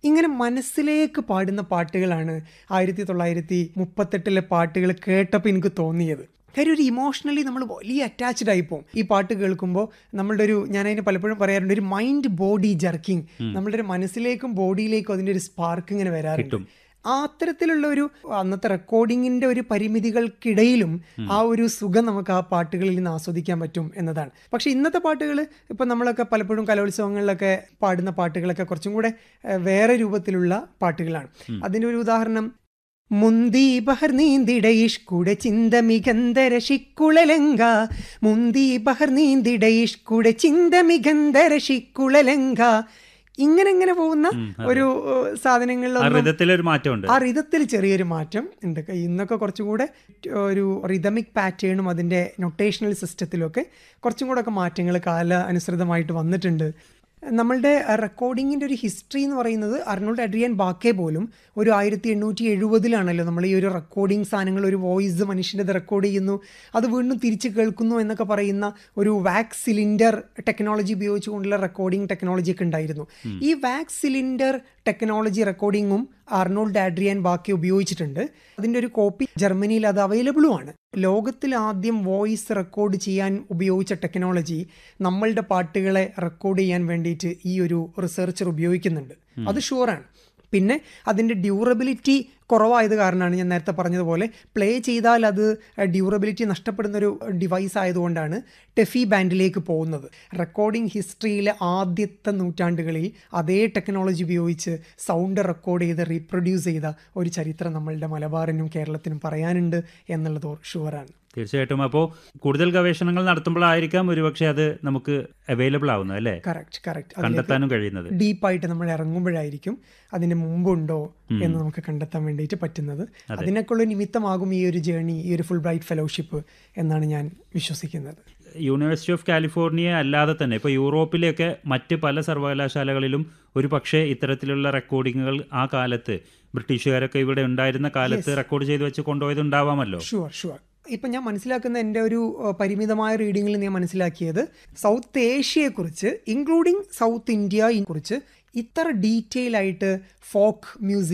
ഇങ്ങനെ മനസ്സിലേക്ക് പാടുന്ന പാട്ടുകളാണ് ആയിരത്തി തൊള്ളായിരത്തി മുപ്പത്തെട്ടിലെ പാട്ടുകൾ കേട്ടപ്പോൾ എനിക്ക് തോന്നിയത് കാര്യം ഒരു ഇമോഷണലി നമ്മൾ വലിയ അറ്റാച്ച്ഡ് ആയി പോകും ഈ പാട്ട് കേൾക്കുമ്പോൾ നമ്മളുടെ ഒരു ഞാൻ അതിന് പലപ്പോഴും പറയാറുണ്ട് ഒരു മൈൻഡ് ബോഡി ജർക്കിംഗ് നമ്മളുടെ ഒരു മനസ്സിലേക്കും ബോഡിയിലേക്കും അതിൻ്റെ ഒരു സ്പാർക്ക് ഇങ്ങനെ വരാറുണ്ട് ആ അത്തരത്തിലുള്ള ഒരു അന്നത്തെ റെക്കോർഡിങ്ങിന്റെ ഒരു പരിമിതികൾക്കിടയിലും ആ ഒരു സുഖം നമുക്ക് ആ പാട്ടുകളിൽ നിന്ന് ആസ്വദിക്കാൻ പറ്റും എന്നതാണ് പക്ഷെ ഇന്നത്തെ പാട്ടുകൾ ഇപ്പം നമ്മളൊക്കെ പലപ്പോഴും കലോത്സവങ്ങളിലൊക്കെ പാടുന്ന പാട്ടുകളൊക്കെ കുറച്ചും കൂടെ ഏഹ്, വേറെ രൂപത്തിലുള്ള പാട്ടുകളാണ് അതിൻ്റെ ഒരു ഉദാഹരണം മുന്തി ബഹർ നീന്തിട ഇഷ്കുട ചിന്ത മികന്ധര ശിക്കുളലങ്ക മുന്തി ബഹർ നീന്തിട ഇഷ്കുട ചിന്ത മികന്ധര ശിക്കുളലങ്ക ഇങ്ങനെ ഇങ്ങനെ പോകുന്ന ഒരു ഏഹ്, ആ സാധനങ്ങളിലൊന്നും റിതത്തിലൊരു മാറ്റമുണ്ട് ആ റിതത്തിൽ ചെറിയൊരു മാറ്റം ഉണ്ട് ഇന്നൊക്കെ കുറച്ചും കൂടെ ഒരു റിതമിക് പാറ്റേണും അതിൻ്റെ നൊട്ടേഷണൽ സിസ്റ്റത്തിലും ഒക്കെ കുറച്ചും കൂടെ ഒക്കെ മാറ്റങ്ങൾ കാല അനുസൃതമായിട്ട് വന്നിട്ടുണ്ട് നമ്മളുടെ റെക്കോർഡിങ്ങിൻ്റെ ഒരു ഹിസ്റ്ററി എന്ന് പറയുന്നത് അർണോൾഡ് അഡ്രിയൻ ബാക്കെ പോലും ഒരു ആയിരത്തി എണ്ണൂറ്റി എഴുപതിലാണല്ലോ നമ്മൾ ഈ ഒരു റെക്കോർഡിംഗ് സാധനങ്ങൾ ഒരു വോയിസ് മനുഷ്യൻ്റെത് റെക്കോർഡ് ചെയ്യുന്നു അത് വീണ്ടും തിരിച്ച് കേൾക്കുന്നു എന്നൊക്കെ പറയുന്ന ഒരു വാക്സ് സിലിണ്ടർ ടെക്നോളജി ഉപയോഗിച്ചുകൊണ്ടുള്ള റെക്കോർഡിംഗ് ടെക്നോളജി ഒക്കെ ഉണ്ടായിരുന്നു ഈ വാക്സ് സിലിണ്ടർ ടെക്നോളജി റെക്കോർഡിങ്ങും അർണോൾഡ് ആഡ്രിയൻ ബാക്കി ഉപയോഗിച്ചിട്ടുണ്ട് അതിൻ്റെ ഒരു കോപ്പി ജർമ്മനിയിൽ അത് അവൈലബിളുമാണ് ലോകത്തിൽ ആദ്യം വോയിസ് റെക്കോർഡ് ചെയ്യാൻ ഉപയോഗിച്ച ടെക്നോളജി നമ്മളുടെ പാട്ടുകളെ റെക്കോർഡ് ചെയ്യാൻ വേണ്ടിയിട്ട് ഈ ഒരു റിസർച്ചർ ഉപയോഗിക്കുന്നുണ്ട് അത് ഷുവറാണ് പിന്നെ അതിൻ്റെ ഡ്യൂറബിലിറ്റി കുറവായത് കാരണമാണ് ഞാൻ നേരത്തെ പറഞ്ഞതുപോലെ പ്ലേ ചെയ്താൽ അത് ഡ്യൂറബിലിറ്റി നഷ്ടപ്പെടുന്ന ഒരു ഡിവൈസ് ആയതുകൊണ്ടാണ് ടെഫി ബാൻഡിലേക്ക് പോകുന്നത് റെക്കോർഡിംഗ് ഹിസ്റ്ററിയിലെ ആദ്യത്തെ നൂറ്റാണ്ടുകളിൽ അതേ ടെക്നോളജി ഉപയോഗിച്ച് സൗണ്ട് റെക്കോർഡ് ചെയ്ത് റീപ്രൊഡ്യൂസ് ചെയ്ത ഒരു ചരിത്രം നമ്മളുടെ മലബാറിനും കേരളത്തിനും പറയാനുണ്ട് എന്നുള്ളത് ഷുവറാണ് തീർച്ചയായിട്ടും അപ്പോൾ കൂടുതൽ ഗവേഷണങ്ങൾ നടത്തുമ്പോഴായിരിക്കാം ഒരുപക്ഷെ അത് നമുക്ക് അവൈലബിൾ ആവുന്നത് അല്ലേ കറക്റ്റ് കറക്റ്റ് കണ്ടെത്താനും കഴിയുന്നത് ഡീപ്പായിട്ട് നമ്മൾ ഇറങ്ങുമ്പോഴായിരിക്കും അതിന് മുമ്പുണ്ടോ എന്ന് നമുക്ക് കണ്ടെത്താൻ വേണ്ടിയിട്ട് പറ്റുന്നത് അതിനൊക്കെയുള്ള നിമിത്തമാകും ഈ ഒരു ജേണി ഈ ഒരു ഫുൾ ബ്രൈറ്റ് ഫെലോഷിപ്പ് എന്നാണ് ഞാൻ വിശ്വസിക്കുന്നത് യൂണിവേഴ്സിറ്റി ഓഫ് കാലിഫോർണിയ അല്ലാതെ തന്നെ ഇപ്പോൾ യൂറോപ്പിലെയൊക്കെ മറ്റ് പല സർവകലാശാലകളിലും ഒരു പക്ഷേ ഇത്തരത്തിലുള്ള റെക്കോർഡിങ്ങുകൾ ആ കാലത്ത് ബ്രിട്ടീഷുകാരൊക്കെ ഇവിടെ ഉണ്ടായിരുന്ന കാലത്ത് റെക്കോർഡ് ചെയ്ത് വെച്ച് കൊണ്ടുപോയത് ഉണ്ടാവാമല്ലോ ഷുവർ ഷുവർ ഇപ്പം ഞാൻ മനസ്സിലാക്കുന്ന എൻ്റെ ഒരു അഹ്, പരിമിതമായ റീഡിങ്ങിൽ ഞാൻ മനസ്സിലാക്കിയത് സൗത്ത് ഏഷ്യയെക്കുറിച്ച് ഇൻക്ലൂഡിങ് സൗത്ത് ഇന്ത്യയെ കുറിച്ച് ഇത്ര ഡീറ്റെയിൽ ആയിട്ട് ഫോക്ക് മ്യൂസിക്